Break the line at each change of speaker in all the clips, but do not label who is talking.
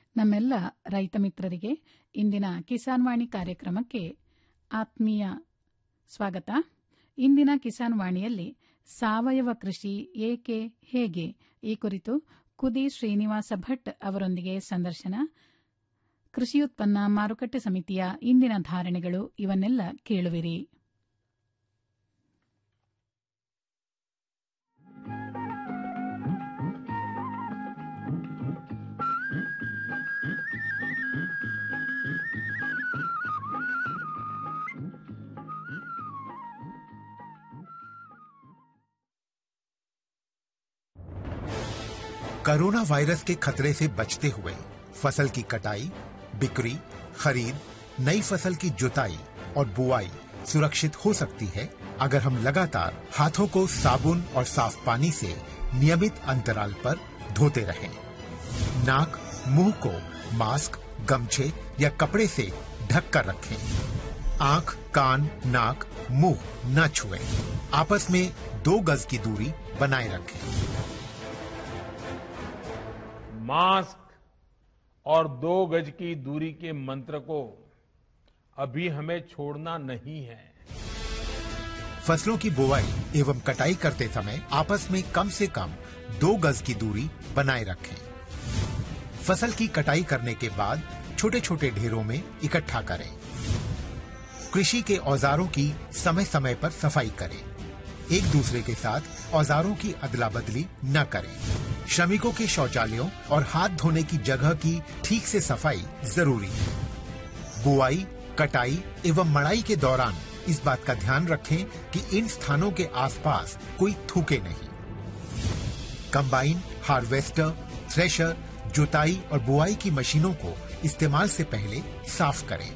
ನಮ್ಮೆಲ್ಲ ರೈತ ಮಿತ್ರರಿಗೆ ಇಂದಿನ ಕಿಸಾನ್ ವಾಣಿ ಕಾರ್ಯಕ್ರಮಕ್ಕೆ ಆತ್ಮೀಯ ಸ್ವಾಗತ ಇಂದಿನ ಕಿಸಾನ್ ವಾಣಿಯಲ್ಲಿ ಸಾವಯವ ಕೃಷಿ ಏಕೆ ಹೇಗೆ ಈ ಕುರಿತು ಕುದಿ ಶ್ರೀನಿವಾಸ ಭಟ್ ಅವರೊಂದಿಗೆ ಸಂದರ್ಶನ ಕೃಷಿ ಉತ್ಪನ್ನ ಮಾರುಕಟ್ಟೆ ಸಮಿತಿಯ ಇಂದಿನ ಧಾರಣೆಗಳು ಇವನ್ನೆಲ್ಲ ಕೇಳುವಿರಿ
कोरोना वायरस के खतरे से बचते हुए फसल की कटाई बिक्री खरीद नई फसल की जुताई और बुआई सुरक्षित हो सकती है अगर हम लगातार हाथों को साबुन और साफ पानी से नियमित अंतराल पर धोते रहें। नाक मुंह को मास्क गमछे या कपड़े से ढक कर रखें आंख कान नाक मुंह न छुएं। आपस में दो गज की दूरी बनाए रखें
मास्क और दो गज की दूरी के मंत्र को अभी हमें छोड़ना नहीं है
फसलों की बुवाई एवं कटाई करते समय आपस में कम से कम दो गज की दूरी बनाए रखें फसल की कटाई करने के बाद छोटे छोटे ढेरों में इकट्ठा करें कृषि के औजारों की समय समय पर सफाई करें एक दूसरे के साथ औजारों की अदला बदली न करें श्रमिकों के शौचालयों और हाथ धोने की जगह की ठीक से सफाई जरूरी है बुआई कटाई एवं मड़ाई के दौरान इस बात का ध्यान रखें कि इन स्थानों के आसपास कोई थूके नहीं कंबाइन हार्वेस्टर थ्रेशर जुताई और बुआई की मशीनों को इस्तेमाल से पहले साफ करें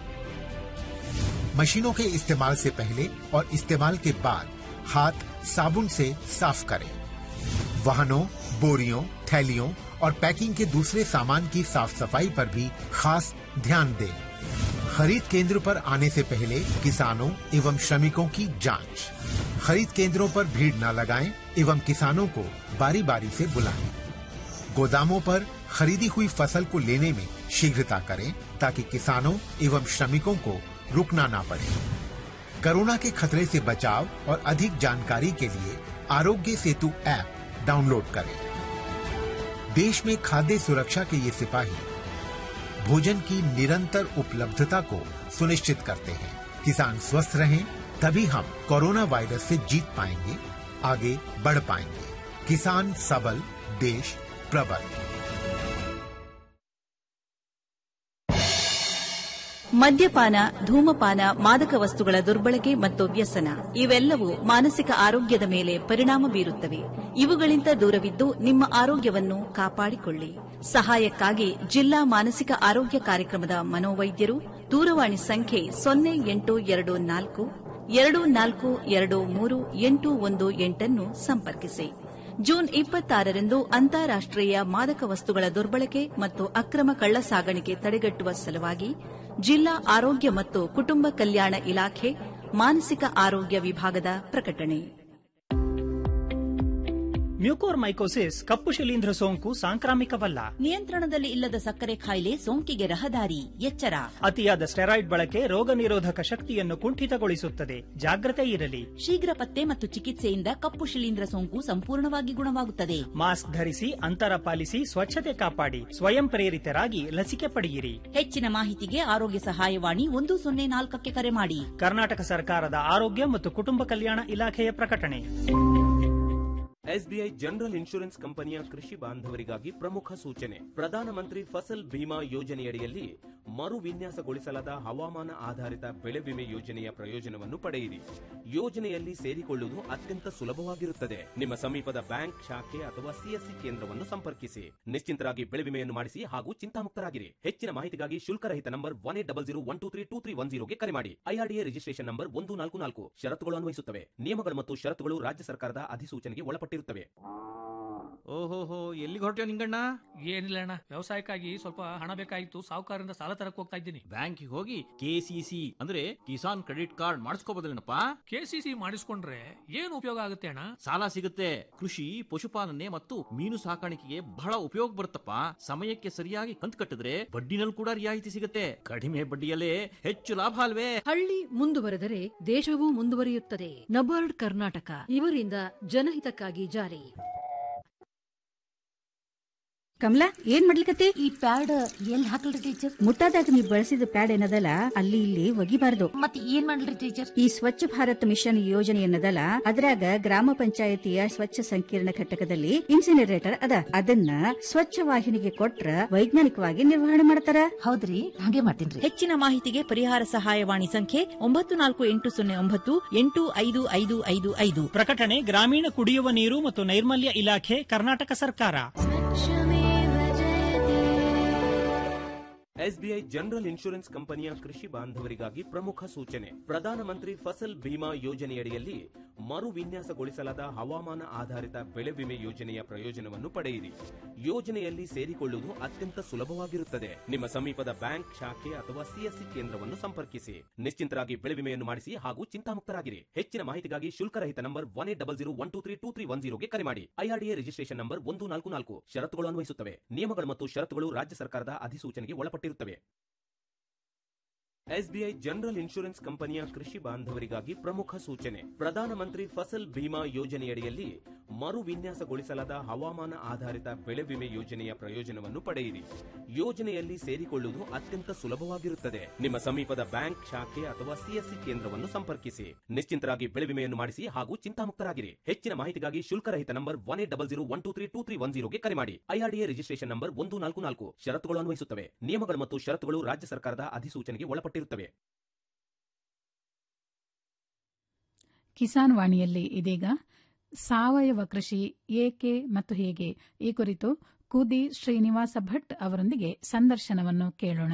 मशीनों के इस्तेमाल से पहले और इस्तेमाल के बाद हाथ साबुन से साफ करें वाहनों बोरियों थैलियों और पैकिंग के दूसरे सामान की साफ सफाई पर भी खास ध्यान दें खरीद केंद्र पर आने से पहले किसानों एवं श्रमिकों की जांच खरीद केंद्रों पर भीड़ न लगाएं एवं किसानों को बारी बारी से बुलाएं गोदामों पर खरीदी हुई फसल को लेने में शीघ्रता करें ताकि किसानों एवं श्रमिकों को रुकना ना पड़े कोरोना के खतरे से बचाव और अधिक जानकारी के लिए आरोग्य सेतु ऐप डाउनलोड करें देश में खाद्य सुरक्षा के ये सिपाही भोजन की निरंतर उपलब्धता को सुनिश्चित करते हैं किसान स्वस्थ रहें तभी हम कोरोना वायरस से जीत पाएंगे आगे बढ़ पाएंगे किसान सबल देश प्रबल
ಮದ್ಯಪಾನ ಧೂಮಪಾನ ಮಾದಕ ವಸ್ತುಗಳ ದುರ್ಬಳಕೆ ಮತ್ತು ವ್ಯಸನ ಇವೆಲ್ಲವೂ ಮಾನಸಿಕ ಆರೋಗ್ಯದ ಮೇಲೆ ಪರಿಣಾಮ ಬೀರುತ್ತವೆ ಇವುಗಳಿಂದ ದೂರವಿದ್ದು ನಿಮ್ಮ ಆರೋಗ್ಯವನ್ನು ಕಾಪಾಡಿಕೊಳ್ಳಿ ಸಹಾಯಕ್ಕಾಗಿ ಜಿಲ್ಲಾ ಮಾನಸಿಕ ಆರೋಗ್ಯ ಕಾರ್ಯಕ್ರಮದ ಮನೋವೈದ್ಯರು ದೂರವಾಣಿ ಸಂಖ್ಯೆ ಸೊನ್ನೆ ಎಂಟು ಎರಡು ನಾಲ್ಕು ಎರಡು ನಾಲ್ಕು ಎರಡು ಮೂರು ಎಂಟು ಒಂದು ಎಂಟನ್ನು ಸಂಪರ್ಕಿಸಿ ಜೂನ್ ಇಪ್ಪತ್ತಾರರಂದು ಅಂತಾರಾಷ್ಟೀಯ ಮಾದಕ ವಸ್ತುಗಳ ದುರ್ಬಳಕೆ ಮತ್ತು ಅಕ್ರಮ ಕಳ್ಳಸಾಗಣಿಕೆ ತಡೆಗಟ್ಟುವ ಸಲುವಾಗಿ ಜಿಲ್ಲಾ ಆರೋಗ್ಯ ಮತ್ತು ಕುಟುಂಬ ಕಲ್ಯಾಣ ಇಲಾಖೆ ಮಾನಸಿಕ ಆರೋಗ್ಯ ವಿಭಾಗದ ಪ್ರಕಟಣೆ
ಮ್ಯೂಕೋರ್ಮೈಕೋಸಿಸ್ ಕಪ್ಪು ಶಿಲೀಂಧ್ರ ಸೋಂಕು ಸಾಂಕ್ರಾಮಿಕವಲ್ಲ
ನಿಯಂತ್ರಣದಲ್ಲಿ ಇಲ್ಲದ ಸಕ್ಕರೆ ಕಾಯಿಲೆ ಸೋಂಕಿಗೆ ರಹದಾರಿ ಎಚ್ಚರ
ಅತಿಯಾದ ಸ್ಟೆರಾಯ್ಡ್ ಬಳಕೆ ರೋಗ ನಿರೋಧಕ ಶಕ್ತಿಯನ್ನು ಕುಂಠಿತಗೊಳಿಸುತ್ತದೆ ಜಾಗ್ರತೆ ಇರಲಿ
ಶೀಘ್ರ ಪತ್ತೆ ಮತ್ತು ಚಿಕಿತ್ಸೆಯಿಂದ ಕಪ್ಪು ಶಿಲೀಂಧ್ರ ಸೋಂಕು ಸಂಪೂರ್ಣವಾಗಿ ಗುಣವಾಗುತ್ತದೆ
ಮಾಸ್ಕ್ ಧರಿಸಿ ಅಂತರ ಪಾಲಿಸಿ ಸ್ವಚ್ಛತೆ ಕಾಪಾಡಿ ಸ್ವಯಂ ಪ್ರೇರಿತರಾಗಿ ಲಸಿಕೆ ಪಡೆಯಿರಿ
ಹೆಚ್ಚಿನ ಮಾಹಿತಿಗೆ ಆರೋಗ್ಯ ಸಹಾಯವಾಣಿ ಒಂದು ಸೊನ್ನೆ ನಾಲ್ಕಕ್ಕೆ ಕರೆ ಮಾಡಿ
ಕರ್ನಾಟಕ ಸರ್ಕಾರದ ಆರೋಗ್ಯ ಮತ್ತು ಕುಟುಂಬ ಕಲ್ಯಾಣ ಇಲಾಖೆಯ ಪ್ರಕಟಣೆ
ಎಸ್ಬಿಐ ಜನರಲ್ ಇನ್ಶೂರೆನ್ಸ್ ಕಂಪನಿಯ ಕೃಷಿ ಬಾಂಧವರಿಗಾಗಿ ಪ್ರಮುಖ ಸೂಚನೆ ಪ್ರಧಾನಮಂತ್ರಿ ಫಸಲ್ ಬಿಮಾ ಯೋಜನೆಯಡಿಯಲ್ಲಿ ಮರು ವಿನ್ಯಾಸಗೊಳಿಸಲಾದ ಹವಾಮಾನ ಆಧಾರಿತ ಬೆಳೆ ವಿಮೆ ಯೋಜನೆಯ ಪ್ರಯೋಜನವನ್ನು ಪಡೆಯಿರಿ ಯೋಜನೆಯಲ್ಲಿ ಸೇರಿಕೊಳ್ಳುವುದು ಅತ್ಯಂತ ಸುಲಭವಾಗಿರುತ್ತದೆ ನಿಮ್ಮ ಸಮೀಪದ ಬ್ಯಾಂಕ್ ಶಾಖೆ ಅಥವಾ ಸಿಎಸ್ಸಿ ಕೇಂದ್ರವನ್ನು ಸಂಪರ್ಕಿಸಿ ನಿಶ್ಚಿಂತರಾಗಿ ಬೆಳೆ ವಿಮೆಯನ್ನು ಮಾಡಿಸಿ ಹಾಗೂ ಚಿಂತಾಮುಕ್ತರಾಗಿರಿ ಹೆಚ್ಚಿನ ಮಾಹಿತಿಗಾಗಿ ಶುಲ್ಕರಹಿತ number one eight double zero one two three two three one ಜೀರೋಗೆ ಕರೆ ಮಾಡಿ ಐಆರ್ಡಿಎ ರಿಜಿಸ್ಟ್ರೇಷನ್ ನಂಬರ್ ಒಂದು ನಾಲ್ಕು ನಾಲ್ಕು ಷರತ್ತುಗಳು ಅನ್ವಯಿಸುತ್ತವೆ ನಿಯಮಗಳು ಮತ್ತು ಷರತ್ತುಗಳು ರಾಜ್ಯ ಸರ್ಕಾರದ ಅಧಿಸೂಚನೆಗೆ ಒಳಪಟ್ಟಿರುತ್ತವೆ
ಓಹೋಹೋ ಎಲ್ಲಿಗೆ ಹೊರಟ್ಯೋ ನಿಂಗಣ್ಣ
ಏನಿಲ್ಲ ಅಣ್ಣ ವ್ಯವಸಾಯಕ್ಕಾಗಿ ಸ್ವಲ್ಪ ಹಣ ಬೇಕಾಗಿತ್ತು ಸಾಹುಕಾರರಿಂದ ಸಾಲ ತರಕ್ ಹೋಗ್ತಾ ಇದ್ದೀನಿ
ಬ್ಯಾಂಕಿಗೆ ಹೋಗಿ ಕೆಸಿಸಿ ಅಂದ್ರೆ ಕಿಸಾನ್ ಕ್ರೆಡಿಟ್ ಕಾರ್ಡ್ ಮಾಡಿಸ್ಕೋಬೋದಲ್ಲೇನಪ್ಪ
ಕೆಸಿಸಿ ಮಾಡಿಸ್ಕೊಂಡ್ರೆ ಏನು ಉಪಯೋಗ ಆಗುತ್ತೆ ಅಣ್ಣ
ಸಾಲ ಸಿಗುತ್ತೆ ಕೃಷಿ ಪಶುಪಾಲನೆ ಮತ್ತು ಮೀನು ಸಾಕಾಣಿಕೆಗೆ ಬಹಳ ಉಪಯೋಗ ಬರುತ್ತಪ್ಪ ಸಮಯಕ್ಕೆ ಸರಿಯಾಗಿ ಕಂತು ಕಟ್ಟಿದ್ರೆ ಬಡ್ಡಿನಲ್ಲಿ ಕೂಡ ರಿಯಾಯಿತಿ ಸಿಗುತ್ತೆ ಕಡಿಮೆ ಬಡ್ಡಿಯಲ್ಲೇ ಹೆಚ್ಚು ಲಾಭ ಅಲ್ವೇ
ಹಳ್ಳಿ ಮುಂದುವರೆದರೆ ದೇಶವೂ ಮುಂದುವರಿಯುತ್ತದೆ ನಬಾರ್ಡ್ ಕರ್ನಾಟಕ ಇವರಿಂದ ಜನಹಿತಕ್ಕಾಗಿ ಜಾರಿ
ಕಮಲಾ ಏನ್ ಮಾಡ್ಲಿಕತ್ತಿ
ಈ ಪ್ಯಾಡ್ ಎಲ್ಲಿ ಹಾಕಲ್ರಿ ಟೀಚರ್
ಮುಟ್ಟಾದಾಗ ನೀವು ಬಳಸಿದ ಪ್ಯಾಡ್ ಏನದಲ್ಲ ಅಲ್ಲಿ ಇಲ್ಲಿ ಒಗಿಬಾರ್ದು
ಮತ್ ಏನ್ ಮಾಡ್ಲಿ ಟೀಚರ್
ಈ ಸ್ವಚ್ಛ ಭಾರತ್ ಮಿಷನ್ ಯೋಜನೆ ಏನದಲ್ಲ ಅದ್ರಾಗ ಗ್ರಾಮ ಪಂಚಾಯತಿಯ ಸ್ವಚ್ಛ ಸಂಕೀರ್ಣ ಘಟಕದಲ್ಲಿ ಇನ್ಸಿನರೇಟರ್ ಅದ ಅದನ್ನ ಸ್ವಚ್ಛ ವಾಹಿನಿಗೆ ಕೊಟ್ರ ವೈಜ್ಞಾನಿಕವಾಗಿ ನಿರ್ವಹಣೆ ಮಾಡ್ತಾರ
ಹೌದ್ರಿ ಹಾಗೆ ಮಾಡ್ತೀನ್ರಿ
ಹೆಚ್ಚಿನ ಮಾಹಿತಿಗೆ ಪರಿಹಾರ ಸಹಾಯವಾಣಿ ಸಂಖ್ಯೆ ಒಂಬತ್ತು ನಾಲ್ಕು ಎಂಟು ಸೊನ್ನೆ ಒಂಬತ್ತು ಎಂಟು ಐದು ಐದು ಐದು ಐದು
ಪ್ರಕಟಣೆ ಗ್ರಾಮೀಣ ಕುಡಿಯುವ ನೀರು ಮತ್ತು ನೈರ್ಮಲ್ಯ ಇಲಾಖೆ ಕರ್ನಾಟಕ ಸರ್ಕಾರ
ಎಸ್ಬಿಐ ಜನರಲ್ ಇನ್ಶೂರೆನ್ಸ್ ಕಂಪನಿಯ ಕೃಷಿ ಬಾಂಧವರಿಗಾಗಿ ಪ್ರಮುಖ ಸೂಚನೆ ಪ್ರಧಾನಮಂತ್ರಿ ಫಸಲ್ ಬಿಮಾ ಯೋಜನೆಯಡಿಯಲ್ಲಿ ಮರು ವಿನ್ಯಾಸಗೊಳಿಸಲಾದ ಹವಾಮಾನ ಆಧಾರಿತ ಬೆಳೆ ವಿಮೆ ಯೋಜನೆಯ ಪ್ರಯೋಜನವನ್ನು ಪಡೆಯಿರಿ ಯೋಜನೆಯಲ್ಲಿ ಸೇರಿಕೊಳ್ಳುವುದು ಅತ್ಯಂತ ಸುಲಭವಾಗಿರುತ್ತದೆ ನಿಮ್ಮ ಸಮೀಪದ ಬ್ಯಾಂಕ್ ಶಾಖೆ ಅಥವಾ ಸಿಎಸ್ಸಿ ಕೇಂದ್ರವನ್ನು ಸಂಪರ್ಕಿಸಿ ನಿಶ್ಚಿಂತರಾಗಿ ಬೆಳೆ ವಿಮೆಯನ್ನು ಮಾಡಿಸಿ ಹಾಗೂ ಚಿಂತಾಮುಕ್ತರಾಗಿರಿ ಹೆಚ್ಚಿನ ಮಾಹಿತಿಗಾಗಿ ಶುಲ್ಕರಹಿತ number one eight double zero one two three two three one ಜೀರೋಗೆ ಕರೆ ಮಾಡಿ ಐಆರ್ಡಿಎ ರಿಜಿಸ್ಟ್ರೇಷನ್ ನಂಬರ್ ಒಂದು ನಾಲ್ಕು ನಾಲ್ಕು ಷರತ್ತುಗಳು ಅನ್ವಯಿಸುತ್ತವೆ ನಿಯಮಗಳು ಮತ್ತು ಷರತ್ತುಗಳು ರಾಜ್ಯ ಸರ್ಕಾರದ ಅಧಿಸೂಚನೆಗೆ ಒಳಪಟ್ಟಿರುತ್ತವೆ ಎಸ್ಬಿಐ ಜನರಲ್ ಇನ್ಶೂರೆನ್ಸ್ ಕಂಪನಿಯ ಕೃಷಿ ಬಾಂಧವರಿಗಾಗಿ ಪ್ರಮುಖ ಸೂಚನೆ ಪ್ರಧಾನಮಂತ್ರಿ ಫಸಲ್ ಬಿಮಾ ಯೋಜನೆಯಡಿಯಲ್ಲಿ ಮರು ವಿನ್ಯಾಸಗೊಳಿಸಲಾದ ಹವಾಮಾನ ಆಧಾರಿತ ಬೆಳೆ ವಿಮೆ ಯೋಜನೆಯ ಪ್ರಯೋಜನವನ್ನು ಪಡೆಯಿರಿ ಯೋಜನೆಯಲ್ಲಿ ಸೇರಿಕೊಳ್ಳುವುದು ಅತ್ಯಂತ ಸುಲಭವಾಗಿರುತ್ತದೆ ನಿಮ್ಮ ಸಮೀಪದ ಬ್ಯಾಂಕ್ ಶಾಖೆ ಅಥವಾ ಸಿಎಸ್ಸಿ ಕೇಂದ್ರವನ್ನು ಸಂಪರ್ಕಿಸಿ ನಿಶ್ಚಿಂತರಾಗಿ ಬೆಳೆ ವಿಮೆಯನ್ನು ಮಾಡಿಸಿ ಹಾಗೂ ಚಿಂತಾಮುಕ್ತರಾಗಿರಿ ಹೆಚ್ಚಿನ ಮಾಹಿತಿಗಾಗಿ ಶುಲ್ಕರಹಿತ number one eight double zero one two three two three one ಜೀರೋಗೆ ಕರೆ ಮಾಡಿ ಐಆರ್ಡಿಎ ರಿಜಿಸ್ಟ್ರೇಷನ್ ನಂಬರ್ ಒಂದು ನಾಲ್ಕು ನಾಲ್ಕು ಷರತ್ತುಗಳು ಅನ್ವಯಿಸುತ್ತವೆ ನಿಯಮಗಳು ಮತ್ತು ಷರತ್ತುಗಳು ರಾಜ್ಯ ಸರ್ಕಾರದ ಅಧಿಸೂಚನೆಗೆ ಒಳಪಟ್ಟಿರುತ್ತವೆ
ಕಿಸಾನ್ ವಾಣಿಯಲ್ಲಿ ಇದೀಗ ಸಾವಯವ ಕೃಷಿ ಏಕೆ ಮತ್ತು ಹೇಗೆ ಈ ಕುರಿತು ಕುದಿ ಶ್ರೀನಿವಾಸ ಭಟ್ ಅವರೊಂದಿಗೆ ಸಂದರ್ಶನವನ್ನು ಕೇಳೋಣ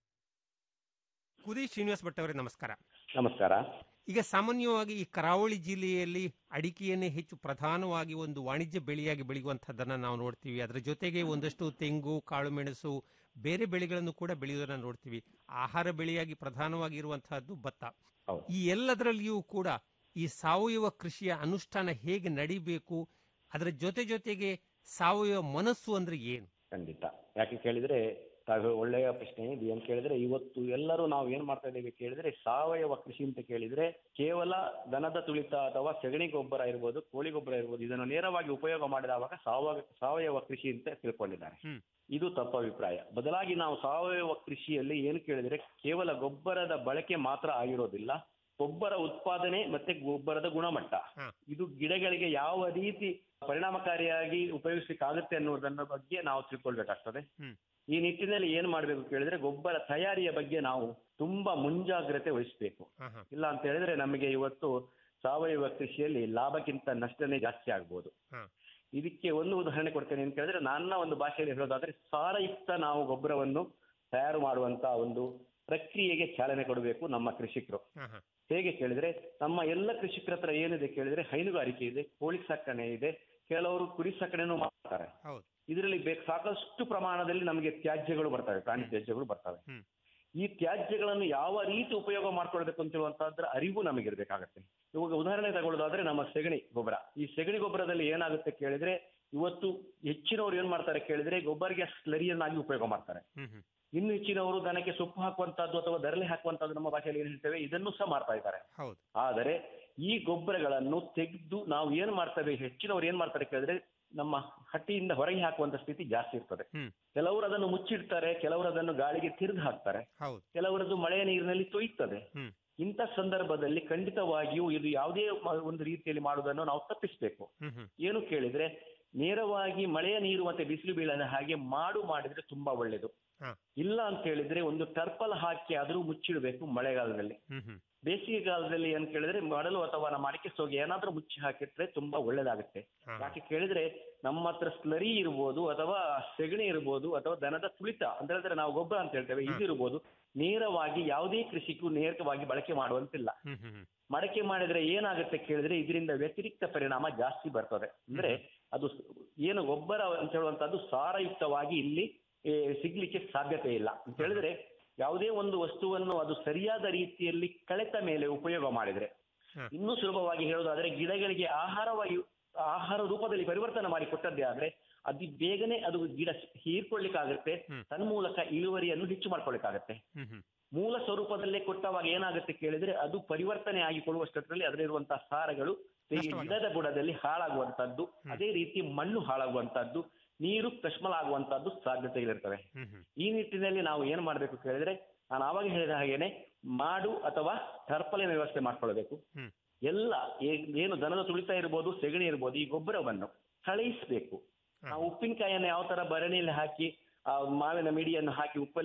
ಕುದಿ ಶ್ರೀನಿವಾಸ್ ಭಟ್ ಅವರೇ ನಮಸ್ಕಾರ
ನಮಸ್ಕಾರ
ಈಗ ಸಾಮಾನ್ಯವಾಗಿ ಈ ಕರಾವಳಿ ಜಿಲ್ಲೆಯಲ್ಲಿ ಅಡಿಕೆಯನ್ನೇ ಹೆಚ್ಚು ಪ್ರಧಾನವಾಗಿ ಒಂದು ವಾಣಿಜ್ಯ ಬೆಳೆಯಾಗಿ ಬೆಳೆಯುವಂಥದ್ದನ್ನು ನಾವು ನೋಡ್ತೀವಿ ಅದರ ಜೊತೆಗೆ ಒಂದಷ್ಟು ತೆಂಗು ಕಾಳುಮೆಣಸು ಬೇರೆ ಬೆಳೆಗಳನ್ನು ಕೂಡ ಬೆಳೆಯೋದನ್ನ ನೋಡ್ತೀವಿ ಆಹಾರ ಬೆಳೆಯಾಗಿ ಪ್ರಧಾನವಾಗಿ ಇರುವಂತಹದ್ದು ಭತ್ತ ಈ ಎಲ್ಲದರಲ್ಲಿಯೂ ಕೂಡ ಈ ಸಾವಯವ ಕೃಷಿಯ ಅನುಷ್ಠಾನ ಹೇಗೆ ನಡಿಬೇಕು ಅದರ ಜೊತೆ ಜೊತೆಗೆ ಸಾವಯವ ಮನಸ್ಸು ಅಂದ್ರೆ ಏನು
ಖಂಡಿತ ಯಾಕೆ ಕೇಳಿದ್ರೆ ತಾವು ಒಳ್ಳೆಯ ಪ್ರಶ್ನೆ ಇದು ಏನ್ ಕೇಳಿದ್ರೆ ಇವತ್ತು ಎಲ್ಲರೂ ನಾವು ಏನ್ ಮಾಡ್ತಾ ಇದ್ದೇವೆ ಕೇಳಿದ್ರೆ ಸಾವಯವ ಕೃಷಿ ಅಂತ ಕೇಳಿದ್ರೆ ಕೇವಲ ದನದ ತುಳಿತ ಅಥವಾ ಸಗಣಿ ಗೊಬ್ಬರ ಇರ್ಬೋದು ಕೋಳಿ ಗೊಬ್ಬರ ಇರ್ಬೋದು ಇದನ್ನು ನೇರವಾಗಿ ಉಪಯೋಗ ಮಾಡಿದವಾಗ ಸಾವಯವ ಸಾವಯವ ಕೃಷಿ ಅಂತ ತಿಳ್ಕೊಂಡಿದ್ದಾರೆ ಇದು ತಪ್ಪು ಅಭಿಪ್ರಾಯ ಬದಲಾಗಿ ನಾವು ಸಾವಯವ ಕೃಷಿಯಲ್ಲಿ ಏನು ಕೇಳಿದ್ರೆ ಕೇವಲ ಗೊಬ್ಬರದ ಬಳಕೆ ಮಾತ್ರ ಆಗಿರೋದಿಲ್ಲ ಗೊಬ್ಬರ ಉತ್ಪಾದನೆ ಮತ್ತೆ ಗೊಬ್ಬರದ ಗುಣಮಟ್ಟ ಇದು ಗಿಡಗಳಿಗೆ ಯಾವ ರೀತಿ ಪರಿಣಾಮಕಾರಿಯಾಗಿ ಉಪಯೋಗಿಸಲಿಕ್ಕಾಗುತ್ತೆ ಅನ್ನೋದನ್ನ ಬಗ್ಗೆ ನಾವು ತಿಳ್ಕೊಳ್ಬೇಕಾಗ್ತದೆ ಈ ನಿಟ್ಟಿನಲ್ಲಿ ಏನ್ ಮಾಡ್ಬೇಕು ಕೇಳಿದ್ರೆ ಗೊಬ್ಬರ ತಯಾರಿಯ ಬಗ್ಗೆ ನಾವು ತುಂಬಾ ಮುಂಜಾಗ್ರತೆ ವಹಿಸಬೇಕು ಇಲ್ಲ ಅಂತ ಹೇಳಿದ್ರೆ ನಮಗೆ ಇವತ್ತು ಸಾವಯವ ಕೃಷಿಯಲ್ಲಿ ಲಾಭಕ್ಕಿಂತ ನಷ್ಟನೇ ಜಾಸ್ತಿ ಆಗ್ಬೋದು ಇದಕ್ಕೆ ಒಂದು ಉದಾಹರಣೆ ಕೊಡ್ತೇನೆ ಅಂತ ಕೇಳಿದ್ರೆ ನನ್ನ ಒಂದು ಭಾಷೆಯಲ್ಲಿ ಹೇಳೋದಾದ್ರೆ ಸಾರಯುಕ್ತ ನಾವು ಗೊಬ್ಬರವನ್ನು ತಯಾರು ಮಾಡುವಂತ ಒಂದು ಪ್ರಕ್ರಿಯೆಗೆ ಚಾಲನೆ ಕೊಡಬೇಕು ನಮ್ಮ ಕೃಷಿಕರು ಹೇಗೆ ಕೇಳಿದ್ರೆ ನಮ್ಮ ಎಲ್ಲ ಕೃಷಿಕರ ಹತ್ರ ಏನಿದೆ ಕೇಳಿದ್ರೆ ಹೈನುಗಾರಿಕೆ ಇದೆ ಕೋಳಿ ಸಾಕಣೆ ಇದೆ ಕೆಲವರು ಕುರಿ ಸಾಕಣೆನೂ ಮಾಡ್ತಾರೆ ಇದರಲ್ಲಿ ಬೇಕು ಸಾಕಷ್ಟು ಪ್ರಮಾಣದಲ್ಲಿ ನಮಗೆ ತ್ಯಾಜ್ಯಗಳು ಬರ್ತವೆ ಪ್ರಾಣಿ ತ್ಯಾಜ್ಯಗಳು ಬರ್ತವೆ ಈ ತ್ಯಾಜ್ಯಗಳನ್ನು ಯಾವ ರೀತಿ ಉಪಯೋಗ ಮಾಡ್ಕೊಳ್ಬೇಕು ಅಂತಿರುವಂತಹದ್ರ ಅರಿವು ನಮಗಿರ್ಬೇಕಾಗತ್ತೆ ಇವಾಗ ಉದಾಹರಣೆ ತಗೊಳ್ಳೋದಾದ್ರೆ ನಮ್ಮ ಸೆಗಣಿ ಗೊಬ್ಬರ ಈ ಸೆಗಣಿ ಗೊಬ್ಬರದಲ್ಲಿ ಏನಾಗುತ್ತೆ ಕೇಳಿದ್ರೆ ಇವತ್ತು ಹೆಚ್ಚಿನವರು ಏನ್ ಮಾಡ್ತಾರೆ ಕೇಳಿದ್ರೆ ಗೊಬ್ಬರಿಗೆ ಸ್ಲರಿಯನ್ನಾಗಿ ಉಪಯೋಗ ಮಾಡ್ತಾರೆ ಇನ್ನು ಹೆಚ್ಚಿನವರು ದನಕ್ಕೆ ಸೊಪ್ಪು ಹಾಕುವಂತದ್ದು ಅಥವಾ ದರಲೆ ಹಾಕುವಂತದ್ದು ನಮ್ಮ ಭಾಷೆಯಲ್ಲಿ ಏನ್ ಹೇಳ್ತೇವೆ ಇದನ್ನು ಸಹ ಮಾಡ್ತಾ ಇದ್ದಾರೆ
ಹೌದು
ಆದರೆ ಈ ಗೊಬ್ಬರಗಳನ್ನು ತೆಗೆದು ನಾವು ಏನ್ ಮಾಡ್ತೇವೆ ಹೆಚ್ಚಿನವರು ಏನ್ ಮಾಡ್ತಾರೆ ಕೇಳಿದ್ರೆ ನಮ್ಮ ಹಟ್ಟಿಯಿಂದ ಹೊರಗೆ ಹಾಕುವಂತ ಸ್ಥಿತಿ ಜಾಸ್ತಿ ಇರ್ತದೆ ಕೆಲವರು ಅದನ್ನು ಮುಚ್ಚಿಡ್ತಾರೆ ಕೆಲವರು ಅದನ್ನು ಗಾಳಿಗೆ ತಿರುಗಿ ಹಾಕ್ತಾರೆ ಕೆಲವರದ್ದು ಮಳೆಯ ನೀರಿನಲ್ಲಿ ತೊಯ್ತದೆ ಇಂಥ ಸಂದರ್ಭದಲ್ಲಿ ಖಂಡಿತವಾಗಿಯೂ ಇದು ಯಾವುದೇ ಮ- ಒಂದು ರೀತಿಯಲ್ಲಿ ಮಾಡುವುದನ್ನು ನಾವು ತಪ್ಪಿಸಬೇಕು ಏನು ಕೇಳಿದ್ರೆ ನೇರವಾಗಿ ಮಳೆಯ ನೀರು ಮತ್ತೆ ಬಿಸಿಲು ಬೀಳದ ಹಾಗೆ ಮಾಡು ಮಾಡಿದ್ರೆ ತುಂಬಾ ಒಳ್ಳೇದು ಇಲ್ಲ ಅಂತ ಹೇಳಿದ್ರೆ ಒಂದು ಟರ್ಪಲ್ ಹಾಕಿ ಆದ್ರೂ ಮುಚ್ಚಿಡಬೇಕು ಮಳೆಗಾಲದಲ್ಲಿ ಬೇಸಿಗೆಗಾಲದಲ್ಲಿ ಏನ್ ಕೇಳಿದ್ರೆ ಮಡಲು ಅಥವಾ ನಮ್ಮ ಅಡಿಕೆ ಸೋಗೆ ಏನಾದ್ರೂ ಮುಚ್ಚಿ ಹಾಕಿಟ್ರೆ ತುಂಬಾ ಒಳ್ಳೇದಾಗುತ್ತೆ ಯಾಕೆ ಕೇಳಿದ್ರೆ ನಮ್ಮ ಹತ್ರ ಸ್ಲರಿ ಇರ್ಬೋದು ಅಥವಾ ಸೆಗಣಿ ಇರ್ಬೋದು ಅಥವಾ ದನದ ತುಳಿತ ಅಂತ ಹೇಳಿದ್ರೆ ನಾವು ಗೊಬ್ಬರ ಅಂತ ಹೇಳ್ತೇವೆ ಇದು ಇರ್ಬೋದು ನೇರವಾಗಿ ಯಾವುದೇ ಕೃಷಿಗೂ ನೇರವಾಗಿ ಬಳಕೆ ಮಾಡುವಂತಿಲ್ಲ ಮಡಕೆ ಮಾಡಿದ್ರೆ ಏನಾಗುತ್ತೆ ಕೇಳಿದ್ರೆ ಇದರಿಂದ ವ್ಯತಿರಿಕ್ತ ಪರಿಣಾಮ ಜಾಸ್ತಿ ಬರ್ತದೆ ಅಂದ್ರೆ ಅದು ಸ್- ಏನು ಗೊಬ್ಬರ ಅಂತ ಹೇಳುವಂತದ್ದು ಸಾರಯುಕ್ತವಾಗಿ ಇಲ್ಲಿ ಏ, ಸಿಗ್ಲಿಕ್ಕೆ ಸಾಧ್ಯತೆ ಇಲ್ಲ ಅಂತ ಹೇಳಿದ್ರೆ ಯಾವುದೇ ಒಂದು ವಸ್ತುವನ್ನು ಅದು ಸರಿಯಾದ ರೀತಿಯಲ್ಲಿ ಕಳೆತ ಮೇಲೆ ಉಪಯೋಗ ಮಾಡಿದ್ರೆ ಇನ್ನೂ ಸುಲಭವಾಗಿ ಹೇಳೋದಾದ್ರೆ ಗಿಡಗಳಿಗೆ ಆಹಾರವಾಗಿ ಆಹಾರ ರೂಪದಲ್ಲಿ ಪರಿವರ್ತನೆ ಮಾಡಿ ಕೊಟ್ಟದ್ದೇ ಆದ್ರೆ ಅತಿ ಬೇಗನೆ ಅದು ಗಿಡ ಹೀರ್ಕೊಳ್ಳಿಕ್ಕಾಗತ್ತೆ ತನ್ಮೂಲಕ ಇಳುವರಿಯನ್ನು ಹೆಚ್ಚು ಮಾಡ್ಕೊಳ್ಳಿಕ್ಕಾಗತ್ತೆ ಮೂಲ ಸ್ವರೂಪದಲ್ಲೇ ಕೊಟ್ಟವಾಗ ಏನಾಗುತ್ತೆ ಕೇಳಿದ್ರೆ ಅದು ಪರಿವರ್ತನೆ ಆಗಿಕೊಳ್ಳುವಷ್ಟರಲ್ಲಿ ಅದರಲ್ಲಿರುವಂತಹ ಸಾರಗಳು ಈ ಗಿಡದ ಬುಡದಲ್ಲಿ ಹಾಳಾಗುವಂತದ್ದು ಅದೇ ರೀತಿ ಮಣ್ಣು ಹಾಳಾಗುವಂತದ್ದು ನೀರು ಕಶ್ಮಲ ಆಗುವಂತದ್ದು ಸಾಧ್ಯತೆಗಳಿರ್ತವೆ ಈ ನಿಟ್ಟಿನಲ್ಲಿ ನಾವು ಏನ್ ಮಾಡ್ಬೇಕು ಕೇಳಿದ್ರೆ ನಾನು ಆವಾಗ ಹೇಳಿದ ಹಾಗೇನೆ ಮಾಡು ಅಥವಾ ಟರ್ಪಲಿನ ವ್ಯವಸ್ಥೆ ಮಾಡ್ಕೊಳ್ಬೇಕು ಎಲ್ಲ ಏ- ಏನು ದನದ ತುಳಿತ ಇರ್ಬೋದು ಸೆಗಣಿ ಇರ್ಬೋದು ಈ ಗೊಬ್ಬರವನ್ನು ಕಳುಹಿಸ್ಬೇಕು ಆ ಉಪ್ಪಿನಕಾಯಿಯನ್ನು ಯಾವ ತರ ಭರಣಿಯಲ್ಲಿ ಹಾಕಿ ಆ ಮಾವಿನ ಮಿಡಿಯನ್ನು ಹಾಕಿ ಉಪ್ಪಲ್ಲಿ